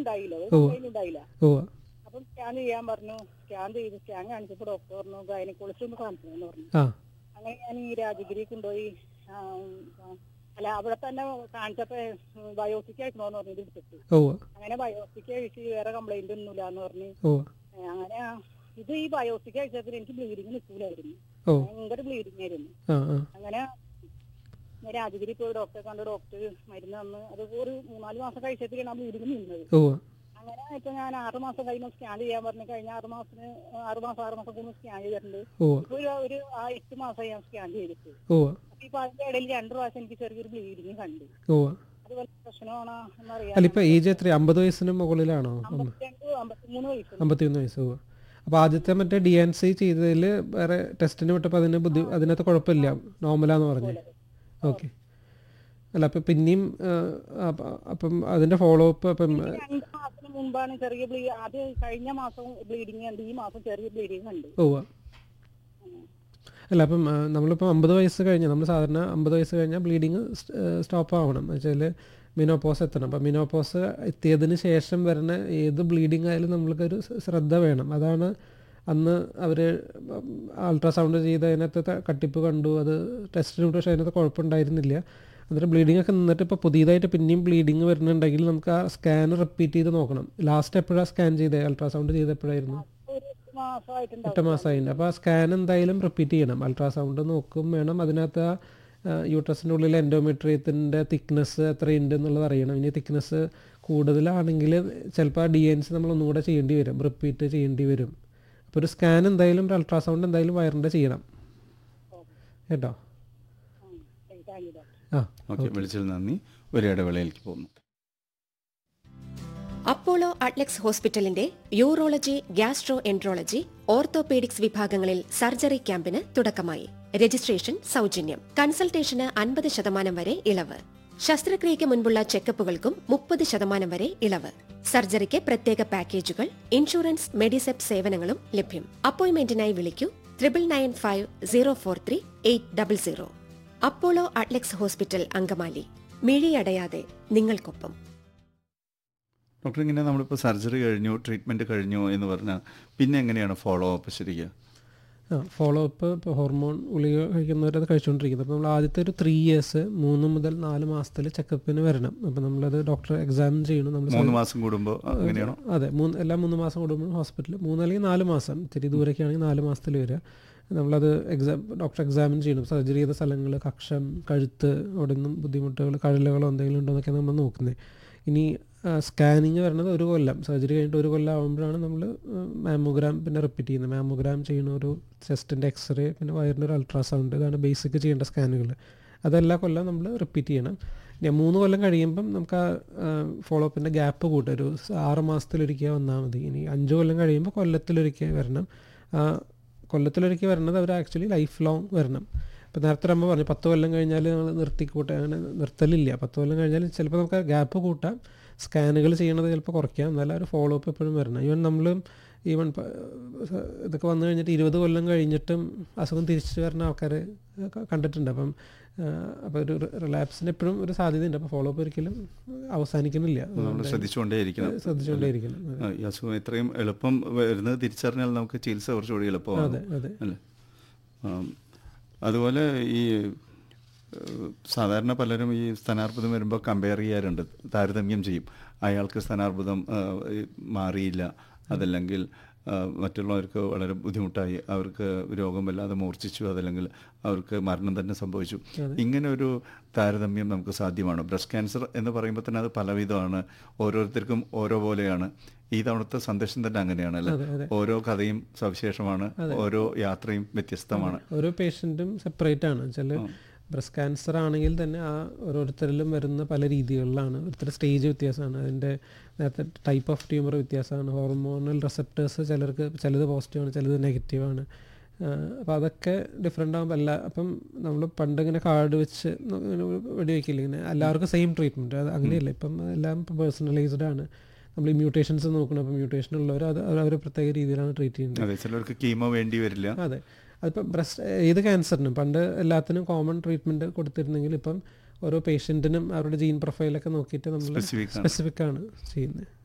ഉണ്ടായില്ല ഒരു കംപ്ലൈന്റ് ഉണ്ടായില്ല ഓ അപ്പം സ്കാൻ ചെയ്യാൻ പറഞ്ഞു സ്കാൻ ചെയ്ത് സ്കാൻ കാണിച്ചപ്പോൾ ഡോക്ടർ പറഞ്ഞു ഗൈനക്കോളജിസ്റ്റ് ഒന്ന് കാണിക്കണമെന്ന് പറഞ്ഞു ആ അങ്ങനെ ഞാൻ ഈ രാജഗിരി കൊണ്ടുപോയി ആ, ആ, അല്ല അവിടെ തന്നെ കാണിച്ചപ്പോ ബയോസിക് അയക്കണോന്ന് പറഞ്ഞു ഇത് എടുത്തിട്ട് ഓ അങ്ങനെ ബയോസിക് അയച്ച് വേറെ കംപ്ലൈന്റ് ഒന്നുമില്ല എന്ന് പറഞ്ഞു ഓ ഏ, അങ്ങനെ ആ, ഇത് ഈ ബയോസിക് അയച്ചപ്പോൾ എനിക്ക് ബ്ലീഡിങ് നിൽക്കൂലായിരുന്നു ഓ ഭയങ്കര ബ്ലീഡിങ് ആയിരുന്നു ആ ആ അങ്ങനെ ഞാൻ രാജഗിരി പോയി ഡോക്ടറെ കണ്ട് ഡോക്ടർ മരുന്ന് തന്ന് അത് ഒരു മൂന്നാല് മാസം കഴിച്ചപ്പോഴാണ് ആ ബ്ലീഡിങ് നിന്നത് ഓ അങ്ങനെ ഇപ്പൊ ഞാൻ ആറ് മാസം കഴിയുമ്പോൾ സ്കാൻ ചെയ്യാൻ പറഞ്ഞു കഴിഞ്ഞ ആറ് മാസത്തിന് ആറ് മാസം ആറ് മാസം കൂടുമ്പോൾ സ്കാൻ ചെയ്തിട്ടുണ്ട് ഓ ഇപ്പൊ ഒരു ഒരു ആ എട്ട് മാസമായി ഞാൻ സ്കാൻ ചെയ്തിട്ട് ഓ അപ്പൊ ഇപ്പൊ അതിന്റെ ഇടയിൽ രണ്ടു പ്രാവശ്യം എനിക്ക് ചെറിയൊരു ബ്ലീഡിങ് കണ്ടു ഓ അത് വല്ല പ്രശ്നമാണോ എന്നറിയാം അല്ല ഇപ്പൊ ഏജ് എത്ര അമ്പത് വയസ്സിന് മുകളിലാണോ അമ്പത്തിരണ്ട് അമ്പത്തിമൂന്ന് വയസ്സ് അമ്പത്തിയൊന്ന് വയസ്സ് ഓ അപ്പോൾ ആദ്യത്തെ മറ്റേ ഡി എൻ സി ചെയ്തതിൽ വേറെ ടെസ്റ്റിന് വിട്ടപ്പോൾ അതിന് ബുദ്ധി അതിനകത്ത് കുഴപ്പമില്ല നോർമലാന്ന് പറഞ്ഞു ഓക്കെ അല്ല അപ്പം പിന്നെയും ആ, അപ്പ- അപ്പം അതിൻ്റെ ഫോളോ അപ്പ് അപ്പം രണ്ട് മാസത്തിന് മുമ്പാണ് ചെറിയ ബ്ലീ അത് കഴിഞ്ഞ മാസം ബ്ലീഡിങ് കണ്ട് ഈ മാസം ചെറിയ ബ്ലീഡിങ് കണ്ട് ഓ അല്ല അപ്പം ആ, നമ്മളിപ്പോൾ അമ്പത് വയസ്സ് കഴിഞ്ഞാൽ നമ്മൾ സാധാരണ അമ്പത് വയസ്സ് കഴിഞ്ഞാൽ ബ്ലീഡിങ് സ്റ്റോപ്പ് ആവണം എന്ന് വെച്ചാൽ മിനോപ്പോസ് എത്തണം അപ്പം മിനോപ്പോസ് എത്തിയതിന് ശേഷം വരുന്ന ഏത് ബ്ലീഡിങ് ആയാലും നമ്മൾക്കൊരു സ് ശ്രദ്ധ വേണം അതാണ് അന്ന് അവർ അൾട്രാസൗണ്ട് ചെയ്ത് അതിനകത്ത് ത- കട്ടിപ്പ് കണ്ടു അത് ടെസ്റ്റിന് വിട്ടു പക്ഷേ അതിനകത്ത് കുഴപ്പമുണ്ടായിരുന്നില്ല എന്നിട്ട് ബ്ലീഡിംഗ് ഒക്കെ നിന്നിട്ട് ഇപ്പോൾ പുതിയതായിട്ട് പിന്നെയും ബ്ലീഡിങ് വരുന്നുണ്ടെങ്കിൽ നമുക്ക് ആ സ്കാൻ റിപ്പീറ്റ് ചെയ്ത് നോക്കണം ലാസ്റ്റ് എപ്പോഴാണ് സ്കാൻ ചെയ്തത് അൾട്രാസൗണ്ട് ചെയ്ത് എപ്പോഴായിരുന്നു ഒരു എട്ട് മാസമായിട്ടുണ്ടാവും എട്ട് മാസമായിട്ടുണ്ട് അപ്പോൾ ആ സ്കാൻ എന്തായാലും റിപ്പീറ്റ് ചെയ്യണം അൾട്രാസൗണ്ട് നോക്കും വേണം അതിനകത്ത് ആ യൂട്രസിൻ്റെ ഉള്ളിൽ എൻഡോമെട്രിയത്തിൻ്റെ തിക്നെസ് എത്രയുണ്ട് എന്നുള്ളത് അറിയണം ഇനി തിക്നെസ് കൂടുതലാണെങ്കിൽ ചിലപ്പോൾ ആ ഡി എൻ സി നമ്മൾ ഒന്നുകൂടെ ചെയ്യേണ്ടി വരും റിപ്പീറ്റ് ചെയ്യേണ്ടി വരും അപ്പോൾ ഒരു സ്കാൻ എന്തായാലും ഒരു അൾട്രാസൗണ്ട് എന്തായാലും വയറിൻ്റെ ചെയ്യണം കേട്ടോ താങ്ക് യു ഡോക്ടർ ആ ഓക്കെ വിളിച്ചതിൽ നന്ദി ഒരു ഇടവേളയിലേക്ക് പോകുന്നു അപ്പോളോ അട്ലക്സ് ഹോസ്പിറ്റലിന്റെ യൂറോളജി ഗ്യാസ്ട്രോ എൻട്രോളജി ഓർത്തോപീഡിക്സ് വിഭാഗങ്ങളിൽ സർജറി ക്യാമ്പിന് തുടക്കമായി രജിസ്ട്രേഷൻ സൗജന്യം കൺസൾട്ടേഷന് അൻപത് ശതമാനം വരെ ഇളവ് ശസ്ത്രക്രിയയ്ക്ക് മുൻപുള്ള ചെക്കപ്പുകൾക്കും മുപ്പത് ശതമാനം വരെ ഇളവ് സർജറിക്ക് പ്രത്യേക പാക്കേജുകൾ ഇൻഷുറൻസ് മെഡിസെപ് സേവനങ്ങളും ലഭ്യം അപ്പോയിന്റ്മെന്റിനായി വിളിക്കൂ triple nine five zero four three eight double zero Apollo Adlux hospital Angamaly മിഴിയടയാതെ നിങ്ങൾക്കൊപ്പം ഡോക്ടർ ഇങ്ങനെ നമ്മളിപ്പോൾ സർജറി കഴിഞ്ഞു ട്രീറ്റ്മെൻറ്റ് കഴിഞ്ഞു എന്ന് പറഞ്ഞാൽ പിന്നെ എങ്ങനെയാണ് ഫോളോ അപ്പ് ശരിക്കുക ആ ഫോളോ അപ്പ് ഇപ്പോൾ ഹോർമോൺ ഗുളിക കഴിക്കുന്നവരത് കഴിച്ചുകൊണ്ടിരിക്കുന്നത് അപ്പോൾ നമ്മൾ ആദ്യത്തെ ഒരു ത്രീ ഇയേഴ്സ് മൂന്ന് മുതൽ നാല് മാസത്തിൽ ചെക്കപ്പിന് വരണം അപ്പോൾ നമ്മളത് ഡോക്ടറെ എക്സാമിൻ ചെയ്യണം നമ്മൾ മൂന്ന് മാസം കൂടുമ്പോൾ അങ്ങനെയാണോ അതെ മൂന്ന് എല്ലാ മൂന്ന് മാസം കൂടുമ്പോൾ ഹോസ്പിറ്റലിൽ മൂന്ന് അല്ലെങ്കിൽ നാല് മാസം ഇത്തിരി ദൂരൊക്കെ ആണെങ്കിൽ നാല് മാസത്തിൽ വരിക നമ്മളത് എക്സാം ഡോക്ടർ എക്സാമിൻ ചെയ്യണം സർജറി ചെയ്ത സ്ഥലങ്ങൾ കക്ഷം കഴുത്ത് അവിടെ നിന്നും ബുദ്ധിമുട്ടുകൾ കഴലുകളോ എന്തെങ്കിലും ഉണ്ടോ എന്നൊക്കെ നമ്മൾ നോക്കുന്നത് ഇനി സ്കാനിങ് വരുന്നത് ഒരു കൊല്ലം സർജറി കഴിഞ്ഞിട്ട് ഒരു കൊല്ലം ആകുമ്പോഴാണ് നമ്മൾ മാമോഗ്രാം പിന്നെ റിപ്പീറ്റ് ചെയ്യുന്നത് മാമോഗ്രാം ചെയ്യുന്ന ഒരു ചെസ്റ്റിൻ്റെ എക്സ്റേ പിന്നെ വയറിൻ്റെ ഒരു അൾട്രാസൗണ്ട് ഇതാണ് ബേസിക് ചെയ്യേണ്ട സ്കാനുകൾ അതെല്ലാ കൊല്ലം നമ്മൾ റിപ്പീറ്റ് ചെയ്യണം ഇനി മൂന്ന് കൊല്ലം കഴിയുമ്പം നമുക്ക് ആ ഫോളോ അപ്പിൻ്റെ ഗ്യാപ്പ് കൂട്ടും ഒരു ആറ് മാസത്തിലൊരിക്കൽ വന്നാൽ മതി ഇനി അഞ്ച് കൊല്ലം കഴിയുമ്പോൾ കൊല്ലത്തിലൊരിക്കൽ വരണം ആ കൊല്ലത്തിലൊരിക്കൽ വരണത് അവർ ആക്ച്വലി ലൈഫ് ലോങ് വരണം ഇപ്പോൾ നേരത്തെ നമ്മൾ പറഞ്ഞു പത്ത് കൊല്ലം കഴിഞ്ഞാൽ നമ്മൾ നിർത്തിക്കൂട്ടെ അങ്ങനെ നിർത്തലില്ല പത്ത് കൊല്ലം കഴിഞ്ഞാൽ ചിലപ്പോൾ നമുക്ക് ഗ്യാപ്പ് കൂട്ടാം സ്കാനുകൾ ചെയ്യണത് ചിലപ്പോൾ കുറയ്ക്കാം എന്നാലും ഒരു ഫോളോ അപ്പ് എപ്പോഴും വരണം ഈവൻ നമ്മൾ ഈവൻ ഇതൊക്കെ വന്നു കഴിഞ്ഞിട്ട് ഇരുപത് കൊല്ലം കഴിഞ്ഞിട്ടും അസുഖം തിരിച്ചു വരുന്ന ആൾക്കാർ കണ്ടിട്ടുണ്ട് അപ്പം അപ്പോൾ ഒരു റിലാപ്സിന് എപ്പോഴും ഒരു സാധ്യതയുണ്ട് അപ്പോൾ ഫോളോ അപ്പ് ഒരിക്കലും അവസാനിക്കുന്നില്ല നമ്മൾ ശ്രദ്ധിച്ചുകൊണ്ടേയിരിക്കണം ശ്രദ്ധിച്ചുകൊണ്ടേയിരിക്കണം ആ, ഈ അസുഖം ഇത്രയും എളുപ്പം വരുന്നത് തിരിച്ചറിഞ്ഞാൽ നമുക്ക് ചികിത്സ കുറച്ചുകൂടി എളുപ്പമാണ് അതെ അതെ അല്ലേ ആം, അതുപോലെ ഈ ഏഹ്, സാധാരണ പലരും ഈ സ്ഥാനാർബുദം വരുമ്പോൾ കമ്പയർ ചെയ്യാറുണ്ട് താരതമ്യം ചെയ്യും അയാൾക്ക് സ്ഥാനാർബുദം ഏഹ്, ഈ മാറിയില്ല അതല്ലെങ്കിൽ ഏഹ്, മറ്റുള്ളവർക്ക് വളരെ ബുദ്ധിമുട്ടായി അവർക്ക് രോഗം വല്ലാതെ മൂർച്ഛിച്ചു അതല്ലെങ്കിൽ അവർക്ക് മരണം തന്നെ സംഭവിച്ചു ഇങ്ങനെ ഒരു താരതമ്യം നമുക്ക് സാധ്യമാണ് ബ്രസ്റ്റ് ക്യാൻസർ എന്ന് പറയുമ്പോൾ തന്നെ അത് പലവിധമാണ് ഓരോരുത്തർക്കും ഓരോ പോലെയാണ് ഈ തവണത്തെ സന്ദേശം തന്നെ അങ്ങനെയാണ് അല്ലേ അതെ, അതെ. ഓരോ കഥയും സവിശേഷമാണ് ഓരോ യാത്രയും വ്യത്യസ്തമാണ് ഓരോ പേഷ്യൻറ്റും സെപ്പറേറ്റ് ആണ് വെച്ചാൽ ബ്രസ്റ്റ് ക്യാൻസർ ആണെങ്കിൽ തന്നെ ആ ഓരോരുത്തരിലും വരുന്ന പല രീതികളിലാണ് ഓരോരുത്തരുടെ സ്റ്റേജ് വ്യത്യാസമാണ് അതിൻ്റെ നേരത്തെ ടൈപ്പ് ഓഫ് ട്യൂമർ വ്യത്യാസമാണ് ഹോർമോണൽ റിസപ്റ്റേഴ്സ് ചിലർക്ക് ചിലത് പോസിറ്റീവാണ് ചിലത് നെഗറ്റീവാണ് അപ്പോൾ അതൊക്കെ ഡിഫറെൻ്റ് ആകുമ്പോൾ എല്ലാ അപ്പം നമ്മൾ പണ്ടിങ്ങനെ കാർഡ് വെച്ച് ഇങ്ങനെ വെടിവെക്കില്ല ഇങ്ങനെ എല്ലാവർക്കും സെയിം ട്രീറ്റ്മെൻറ്റ് അത് അങ്ങനെയല്ല ഇപ്പം എല്ലാം ഇപ്പം പേഴ്സണലൈസ്ഡ് ആണ് നമ്മൾ ഈ മ്യൂട്ടേഷൻസ് നോക്കണം അപ്പോൾ മ്യൂട്ടേഷൻ ഉള്ളവർ അത് അവർ പ്രത്യേക രീതിയിലാണ് ട്രീറ്റ് ചെയ്യുന്നത് അതെ ചിലർക്ക് കീമോ വേണ്ടി വരില്ല അതെ അതിപ്പോൾ ബ്രസ്റ്റ് ഏത് ക്യാൻസറിനും പണ്ട് എല്ലാത്തിനും കോമൺ ട്രീറ്റ്മെൻറ്റ് കൊടുത്തിരുന്നെങ്കിൽ ഇപ്പം ഓരോ പേഷ്യൻറ്റിനും അവരുടെ ജീൻ പ്രൊഫൈലൊക്കെ നോക്കിയിട്ട് നമ്മൾ Specific ആണ്. സ്പെസിഫിക് ആണ് ചെയ്യുന്നത്